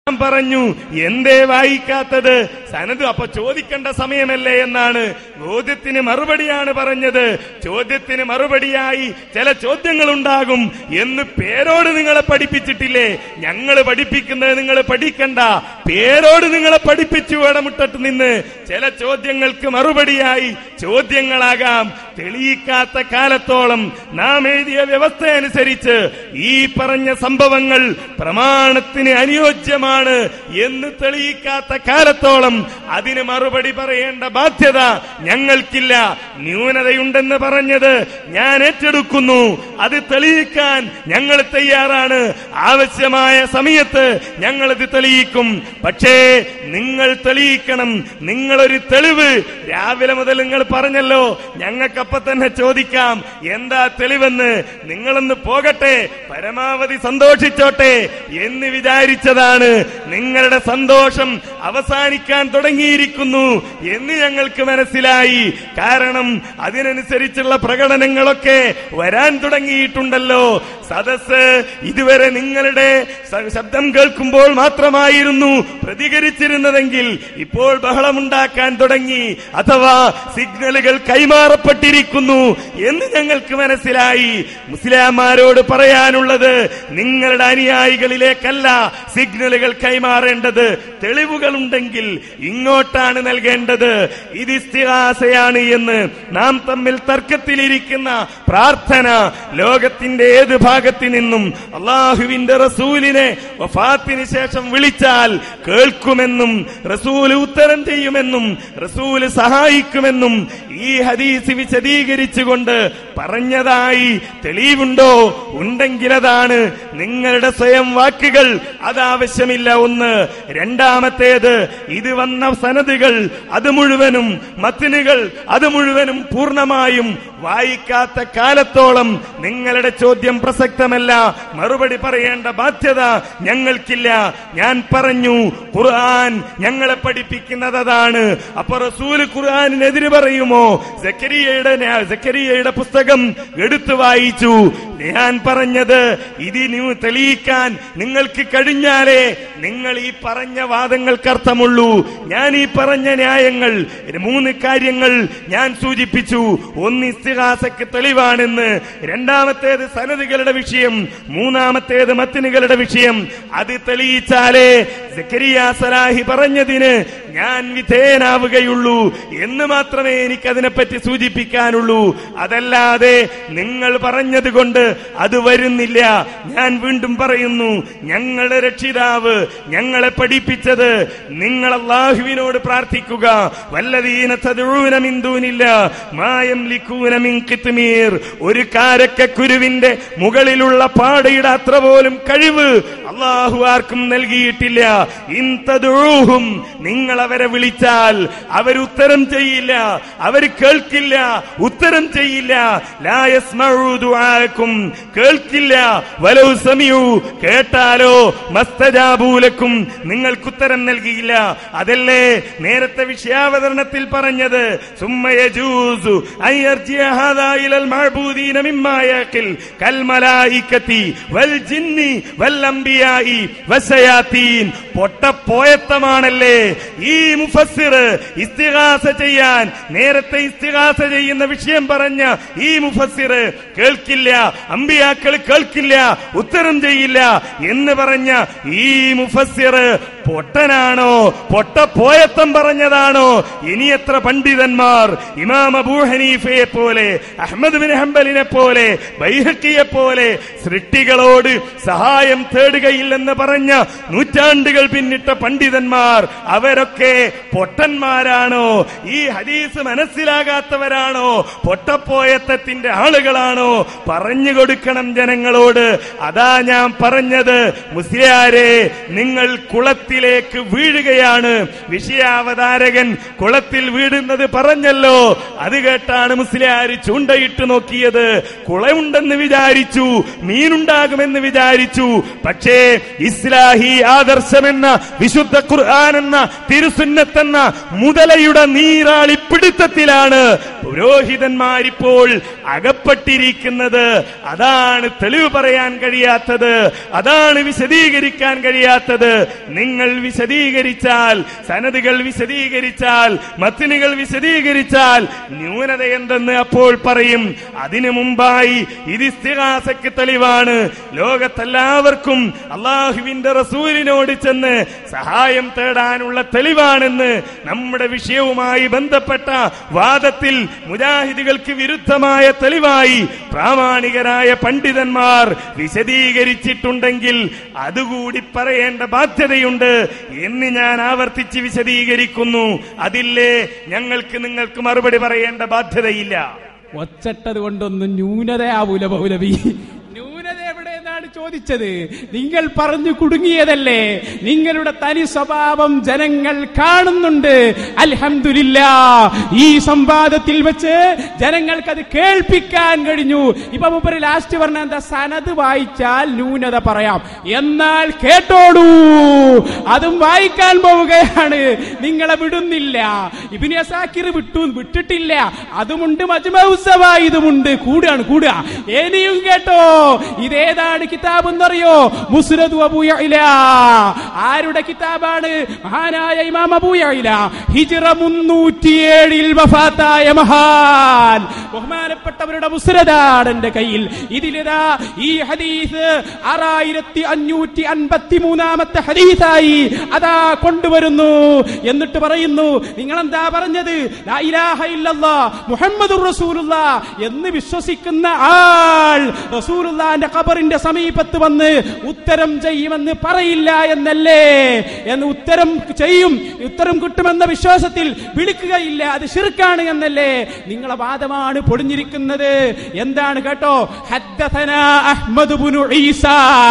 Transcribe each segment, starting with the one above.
ഞാൻ പറഞ്ഞു എന്തേ വായിക്കാത്തത് സനത് അപ്പൊ ചോദിക്കേണ്ട സമയമല്ലേ എന്നാണ് ചോദ്യത്തിന് മറുപടിയാണ് പറഞ്ഞത് ചോദ്യത്തിന് മറുപടിയായി ചില ചോദ്യങ്ങൾ ഉണ്ടാകും എന്ന് പേരോട് നിങ്ങളെ പഠിപ്പിച്ചിട്ടില്ലേ ഞങ്ങൾ പഠിപ്പിക്കുന്നത് നിങ്ങൾ പഠിക്കണ്ട പേരോട് നിങ്ങളെ പഠിപ്പിച്ചു ഇടമുട്ടത്ത് നിന്ന് ചില ചോദ്യങ്ങൾക്ക് മറുപടിയായി ചോദ്യങ്ങളാകാം തെളിയിക്കാത്ത കാലത്തോളം നാം എഴുതിയ വ്യവസ്ഥ അനുസരിച്ച് ഈ പറഞ്ഞ സംഭവങ്ങൾ പ്രമാണത്തിന് അനുയോജ്യമാണ് എന്ന് തെളിയിക്കാത്ത കാലത്തോളം അതിന് മറുപടി പറയേണ്ട ബാധ്യത ഞങ്ങൾക്കില്ല ന്യൂനതയുണ്ടെന്ന് പറഞ്ഞത് ഞാൻ ഏറ്റെടുക്കുന്നു അത് തെളിയിക്കാൻ ഞങ്ങൾ തയ്യാറാണ് ആവശ്യമായ സമയത്ത് ഞങ്ങൾ ഇത് തെളിയിക്കും പക്ഷേ നിങ്ങൾ തെളിയിക്കണം നിങ്ങളൊരു തെളിവ് രാവിലെ മുതൽ നിങ്ങൾ പറഞ്ഞല്ലോ ഞങ്ങൾക്കപ്പ തന്നെ ചോദിക്കാം എന്താ തെളിവെന്ന് നിങ്ങളൊന്ന് പോകട്ടെ പരമാവധി സന്തോഷിച്ചോട്ടെ എന്ന് വിചാരിച്ചതാണ് നിങ്ങളുടെ സന്തോഷം അവസാനിക്കാൻ തുടങ്ങിയിരിക്കുന്നു എന്ന് ഞങ്ങൾക്ക് മനസ്സിലായി കാരണം അതിനനുസരിച്ചുള്ള പ്രകടനങ്ങളൊക്കെ വരാൻ തുടങ്ങിയിട്ടുണ്ടല്ലോ സദസ് ഇതുവരെ നിങ്ങളുടെ സ- ശബ്ദം കേൾക്കുമ്പോൾ മാത്രമായിരുന്നു പ്രതികരിച്ചിരുന്നതെങ്കിൽ ഇപ്പോൾ ബഹളമുണ്ടാക്കാൻ തുടങ്ങി അഥവാ സിഗ്നലുകൾ കൈമാറപ്പെട്ടിരിക്കുന്നു എന്ന് ഞങ്ങൾക്ക് മനസ്സിലായി മുസ്ലിംമാരോട് പറയാനുള്ളത് നിങ്ങളുടെ അനുയായികളിലേക്കല്ല സിഗ്നലുകൾ കൈമാറേണ്ടത് തെളിവുകൾ ഉണ്ടെങ്കിൽ ഇങ്ങോട്ടാണ് നൽകേണ്ടത് ഇത് ഇസ്തിഹാസയാണ് എന്ന് നാം തമ്മിൽ തർക്കത്തിലിരിക്കുന്ന പ്രാർത്ഥന ലോകത്തിന്റെ ഏത് ഭാഗത്തു നിന്നും അള്ളാഹുവിന്റെ റസൂലിനെ വഫാത്തിന് ശേഷം വിളിച്ചാൽ കേൾക്കുമെന്നും റസൂല് ഉത്തരം ചെയ്യുമെന്നും റസൂല് സഹായിക്കുമെന്നും ഈ ഹദീസ് വിശദീകരിച്ചുകൊണ്ട് പറഞ്ഞതായി തെളിവുണ്ടോ ഉണ്ടെങ്കിൽ അതാണ് നിങ്ങളുടെ സ്വയം വാക്കുകൾ അതാവശ്യമില്ല ഒന്ന് രണ്ടാമത്തേത് ഇത് വന്ന സനതുകൾ അത് മുഴുവനും മത്തിനുകൾ അത് മുഴുവനും പൂർണ്ണമായും വായിക്കാത്ത കാലത്തോളം നിങ്ങളുടെ ചോദ്യം പ്രസക്തമല്ല മറുപടി പറയേണ്ട ബാധ്യത ഞങ്ങൾക്കില്ല ഞാൻ പറഞ്ഞു ഖുർആൻ ഞങ്ങളെ പഠിപ്പിക്കുന്നത് അതാണ് അപ്പൊ റസൂല് ഖുർആാനിനെതിര് പറയുമോ സക്കരിയയുടെ ന്യാ- സക്കരിയയുടെ പുസ്തകം എടുത്തു വായിച്ചു ഞാൻ പറഞ്ഞത് ഇതിന് തെളിയിക്കാൻ നിങ്ങൾക്ക് കഴിഞ്ഞാലേ നിങ്ങൾ ഈ പറഞ്ഞ വാദങ്ങൾക്ക് അർത്ഥമുള്ളൂ ഞാൻ ഈ പറഞ്ഞ ന്യായങ്ങൾ മൂന്ന് കാര്യങ്ങൾ ഞാൻ സൂചിപ്പിച്ചു ഒന്ന് ഇസ്തിഹാസക്ക് തെളിവാണെന്ന് രണ്ടാമത്തേത് സനതുകളുടെ വിഷയം മൂന്നാമത്തേത് മത്തിനുകളുടെ വിഷയം അത് തെളിയിച്ചാലേ സക്കരിയ സലാഹി പറഞ്ഞതിന് ഞാൻ വിധേയനാവുകയുള്ളൂ എന്ന് മാത്രമേ എനിക്ക് അതിനെപ്പറ്റി സൂചിപ്പിക്കാനുള്ളൂ അതല്ലാതെ നിങ്ങൾ പറഞ്ഞത് കൊണ്ട് അത് വരുന്നില്ല ഞാൻ വീണ്ടും പറയുന്നു ഞങ്ങളുടെ രക്ഷിതാവ് ഞങ്ങളെ പഠിപ്പിച്ചത് നിങ്ങൾ അള്ളാഹുവിനോട് പ്രാർത്ഥിക്കുക വല്ലതീന തദഊന മിൻ ദൂനില്ല മായം ലിക്കൂന മിൻ ഖിത്മീർ ഒരു കാരക്കക്കുരുവിന്റെ മുകളിലുള്ള പാടയുടെ അത്ര പോലും കഴിവ് അള്ളാഹു ആർക്കും നൽകിയിട്ടില്ല ഇൻ തദഊഹും നിങ്ങൾ അവരെ വിളിച്ചാൽ അവരുത്തരം ചെയ്യില്ല അവർ കേൾക്കില്ല ഉത്തരം ചെയ്യില്ല ലാ യസ്മഉ ദുആക്കും കേൾക്കില്ല വലൗ സമിഉ കേട്ടാലോ മസ്തജാബൂലക്കും നിങ്ങൾക്ക് ഉത്തരം നൽകിയില്ല അതല്ലേ നേരത്തെ വിഷയാവതരണത്തിൽ പറഞ്ഞത് സുമ്മ യജൂസു അൻ യർജിഅ ഹാദാ ഇലൽ മഅബൂദീന മിമ്മാ യഖിൽ കൽ മലായികതി വൽ ജിന്നി വൽ അംബിയായി വസയാത്തീൻ പൊട്ടപ്പോയത്തമാണല്ലേ ഈ മുഫസ്സിർ ഇസ്തിഹാസ ചെയ്യാൻ നേരത്തെ ഇസ്തിഹാസ ചെയ്യുന്ന വിഷയം പറഞ്ഞ ഈ മുഫസ്സിർ കേൾക്കില്ല അമ്പിയാക്കൾ കേൾക്കില്ല ഉത്തരം ചെയ്യില്ല എന്ന് പറഞ്ഞ ഈ മുഫസ്സിർ പൊട്ടനാണോ പൊട്ടപ്പോയത്തം പറഞ്ഞതാണോ ഇനി എത്ര പണ്ഡിതന്മാർ ഇമാം അബൂ ഹനീഫയെ പോലെ അഹമ്മദ് ബിൻ ഹംബലിനെ പോലെ ബൈഹക്കിയെ പോലെ സൃഷ്ടികളോട് സഹായം തേടുകയില്ലെന്ന് പറഞ്ഞ നൂറ്റാണ്ടുകൾ പിന്നിട്ട പണ്ഡിതന്മാർ അവരൊക്കെ പൊട്ടന്മാരാണോ ഈ ഹദീസ് മനസ്സിലാകാത്തവരാണോ പൊട്ടപ്പോയത്തത്തിന്റെ ആളുകളാണോ പറഞ്ഞു കൊടുക്കണം ജനങ്ങളോട് അതാ ഞാൻ പറഞ്ഞത് മുസ്ലിയാരെ നിങ്ങൾ കുളത്തിലേക്ക് വീഴുകയാണ് വിഷയാവതാരകൻ കുളത്തിൽ വീഴുന്നത് പറഞ്ഞല്ലോ അത് കേട്ടാണ് മുസ്ലിയാർ ചൂണ്ടയിട്ട് നോക്കിയത് കുളമുണ്ടെന്ന് വിചാരിച്ചു മീനുണ്ടാകുമെന്ന് വിചാരിച്ചു പക്ഷേ ഇസ്ലാഹി ആദർശം എന്ന വിശുദ്ധ ഖുർആൻ എന്ന തിരുസുന്നത്തെന്ന മുതലയുടെ നീരാളി പിടുത്തത്തിലാണ് പുരോഹിതന്മാരിപ്പോൾ അകപ്പെട്ടിരിക്കുന്നത് അതാണ് തെളിവ് പറയാൻ കഴിയാത്തത് അതാണ് വിശദീകരിക്കാൻ കഴിയാത്തത് നിങ്ങൾ വിശദീകരിച്ചാൽ സനതുകൾ വിശദീകരിച്ചാൽ മത്തിനുകൾ വിശദീകരിച്ചാൽ ന്യൂനത എന്തെന്ന് അപ്പോൾ പറയും അതിനു മുമ്പായി ഇത് ഇസ്തിഹാസക്ക് തെളിവാണ് ലോകത്തെല്ലാവർക്കും അള്ളാഹുവിന്റെ റസൂലിനോട് ചെന്ന് സഹായം തേടാനുള്ള തെളിവാണെന്ന് നമ്മുടെ വിഷയവുമായി ബന്ധപ്പെട്ട വാദത്തിൽ മുജാഹിദുകൾക്ക് വിരുദ്ധമായ തെളിവായി പ്രാമാണികരായ പണ്ഡിതന്മാർ വിശദീകരിച്ചിട്ടുണ്ടെങ്കിൽ അതുകൂടി പറയേണ്ട ബാധ്യതയുണ്ട് എന്ന് ഞാൻ ആവർത്തിച്ച് വിശദീകരിക്കുന്നു അതില്ലേ ഞങ്ങൾക്ക് നിങ്ങൾക്ക് മറുപടി പറയേണ്ട ബാധ്യതയില്ല ഒച്ചട്ടത് കൊണ്ടൊന്നും ന്യൂനതയാവൂല പൗലവി ന്യൂനത എവിടെയെന്നാണ് ചോദിച്ചത് നിങ്ങൾ പറഞ്ഞു കുടുങ്ങിയതല്ലേ നിങ്ങളുടെ തനി സ്വഭാവം ജനങ്ങൾ കാണുന്നുണ്ട് അൽഹംദുലില്ല ഈ സംവാദത്തിൽ വെച്ച് ജനങ്ങൾക്കത് കേൾപ്പിക്കാൻ കഴിഞ്ഞു ഇപ്പൊ മുപ്പര് ലാസ്റ്റ് പറഞ്ഞ എന്താ സനത് വായിച്ചാൽ ന്യൂനത പറയാം എന്നാൽ കേട്ടോടൂ അതും വായിക്കാൻ പോവുകയാണ് നിങ്ങളെ വിടുന്നില്ല ഇബിന് അസാക്കിർ വിട്ടു വിട്ടിട്ടില്ല അതുമുണ്ട് മജ്മൗസവ ഇതുമുണ്ട് കൂടുകയാണ് കൂടുക ഇനിയും കേട്ടോ ഇതേതാണ് കിതാബ് എന്നറിയോ മുസ്രദ് അബൂയഇല ആരുടെ കിതാബാണ് മഹാനായ ഇമാം അബൂയഇല ഹിജ്റ മുന്നൂറ്റിയേഴിൽ വഫാത്തായ മഹാൻ ബഹുമാനപ്പെട്ടവരുടെ മുസ്രദാണ് എന്റെ കയ്യിൽ ഇതിലിതാ ഈ ഹദീസ് ആറായിരത്തി അഞ്ഞൂറ്റി അൻപത്തി മൂന്നാമത്തെ ഹദീസായി അതാ കൊണ്ടുവരുന്നു എന്നിട്ട് പറയുന്നു നിങ്ങൾ എന്താ പറഞ്ഞത് ലാ ഇലാഹ ഇല്ലല്ലാ മുഹമ്മദുർ റസൂലുള്ള എന്ന് വിശ്വസിക്കുന്ന ആൾ റസൂലുള്ളാന്റെ ഖബറിന്റെ സമീപത്ത് വന്ന് ഉത്തരം ചെയ്യുമെന്ന് പറയില്ല എന്നല്ലേ എന്ന് ഉത്തരം ചെയ്യും ഉത്തരം കിട്ടുമെന്ന വിശ്വാസത്തിൽ വിളിക്കുകയില്ല അത് ശിർക്കാണ് എന്നല്ലേ നിങ്ങളെ വാദമാണ് പൊടിഞ്ഞിരിക്കുന്നത് എന്താണ് കേട്ടോ ഹദ്ദസന അഹ്മദ് ബുനു ഈസ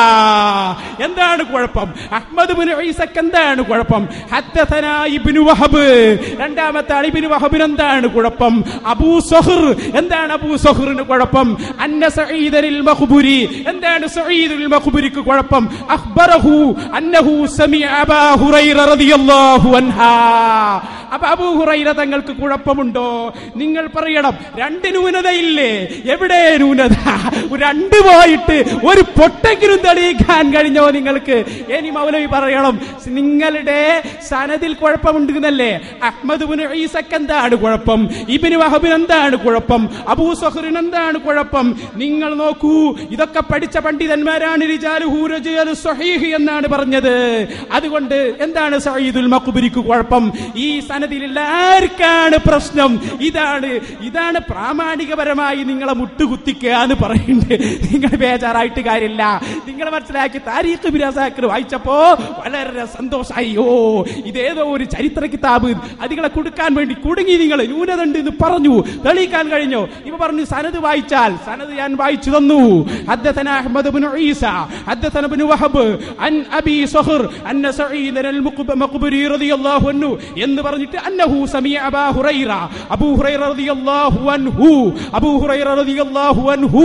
എന്താണ് കുഴപ്പം അഹ്മദ് ബുനു ഈസക്ക് എന്താണ് കുഴപ്പം ഹദ്ദസന ഇബ്നു വഹബ് രണ്ടാമത്തെ ആൾ ഇബ്നു വഹബിന് എന്താണ് കുഴപ്പം അബൂ സഹർ എന്താണ് അബൂ സഹറിന് കുഴപ്പം അന്ന സഈദനിൽ മഖ്ബുരി എന്താണ് സഈദുൽ മഖ്ബുരിക്ക് കുഴപ്പം അഖ്ബറഹു അന്നഹു സമിഅ അബാ ഹുറൈറ റളിയല്ലാഹു അൻഹാ അപ്പൊ അബൂ ഹുറൈറ തങ്ങൾക്ക് കുഴപ്പമുണ്ടോ നിങ്ങൾ പറയണം രണ്ട് ന്യൂനതയില്ലേ എവിടെ ന്യൂനത രണ്ട് പോയിട്ട് ഒരു പൊട്ടെങ്കിലും തെളിയിക്കാൻ കഴിഞ്ഞോ നിങ്ങൾക്ക് ഇനി മൗലവി പറയണം നിങ്ങളുടെ സനദിൽ കുഴപ്പമുണ്ട് എന്നല്ലേ അഹ്മദ് ബിൻ ഈസക്ക് എന്താണ് കുഴപ്പം ഇബിന് വഹബിന് എന്താണ് കുഴപ്പം അബൂ സഹറിന് എന്താണ് കുഴപ്പം നിങ്ങൾ നോക്കൂ ഇതൊക്കെ പഠിച്ച പണ്ഡിതന്മാരാണ് റിജാലുഹു റജാലു സ്വഹീഹ് എന്നാണ് പറഞ്ഞത് അതുകൊണ്ട് എന്താണ് സഈദുൽ മഖ്ബുരിക്ക് കുഴപ്പം ഈ സനദിലുള്ള ആർക്കാണ് പ്രശ്നം ഇതാണ് ഇതാണ് പ്രാമാണികപരമായി നിങ്ങളെ മുട്ടുകുത്തിക്കുക എന്ന് പറയുന്നുണ്ട് നിങ്ങൾ ബേജാറായിട്ട് കാര്യമില്ല നിങ്ങൾ മനസ്സിലാക്കി താരീഖ് ബിരാസാക്കർ വായിച്ചപ്പോ വളരെ സന്തോഷമായി ഓ ഇതേതോ ഒരു ചരിത്ര കിതാബ് അതികളെ കൊടുക്കാൻ വേണ്ടി കുടുങ്ങി നിങ്ങൾ ന്യൂനത ഉണ്ട് എന്ന് പറഞ്ഞു തെളിയിക്കാൻ കഴിഞ്ഞോ ഇവ പറഞ്ഞു സനത് വായിച്ചാൽ സനത് ഞാൻ വായിച്ചു തന്നു حدثنا احمد بن عيسى حدثنا ابن وهب عن ابي صخر ان سعيد المقبري رضي الله عنه എന്ന് പറഞ്ഞിട്ട് അന്നഹു സമീഅ അബാ ഹുറൈറ അബൂ ഹുറൈറ റളിയല്ലാഹു അൻഹു അബൂ ഹുറൈറ റളിയല്ലാഹു അൻഹു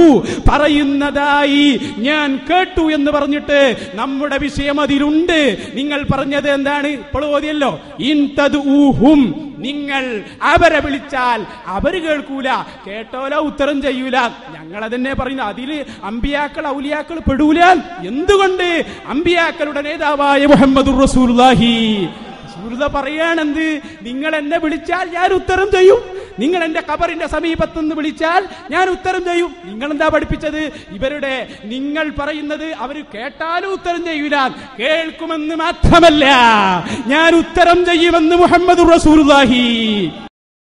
പറയുന്നതായി ഞാൻ കേട്ടു എന്ന് പറഞ്ഞിട്ട് നമ്മുടെ വിഷയം അതിലുണ്ട് നിങ്ങൾ പറഞ്ഞത് എന്താണ് ഇപ്പോൾ ഓതിയല്ലോ ഇൻ തദ്ഊഹും നിങ്ങൾ അവരെ വിളിച്ചാൽ അവര് കേൾക്കൂല കേട്ടോല ഉത്തരം ചെയ്യൂല ഞങ്ങൾ അതന്നെ പറയുന്നു അതില് അമ്പിയാക്കൾ ഔലിയാക്കൾ പെടൂല എന്തുകൊണ്ട് അമ്പിയാക്കളുടെ നേതാവായ മുഹമ്മദ് റസൂലുള്ളാഹി റസൂലുള്ളാ പറയാണെന്ത് നിങ്ങൾ എന്നെ വിളിച്ചാൽ ഞാൻ ഉത്തരം ചെയ്യും നിങ്ങൾ എന്റെ ഖബറിന്റെ സമീപത്ത് നിന്ന് വിളിച്ചാൽ ഞാൻ ഉത്തരം ചെയ്യും നിങ്ങൾ എന്താ പഠിപ്പിച്ചത് ഇവരുടെ നിങ്ങൾ പറയുന്നത് അവർ കേട്ടാലും ഉത്തരം ചെയ്യൂല കേൾക്കുമെന്ന് മാത്രമല്ല ഞാൻ ഉത്തരം ചെയ്യുമെന്ന് മുഹമ്മദ് റസൂലുള്ളാഹി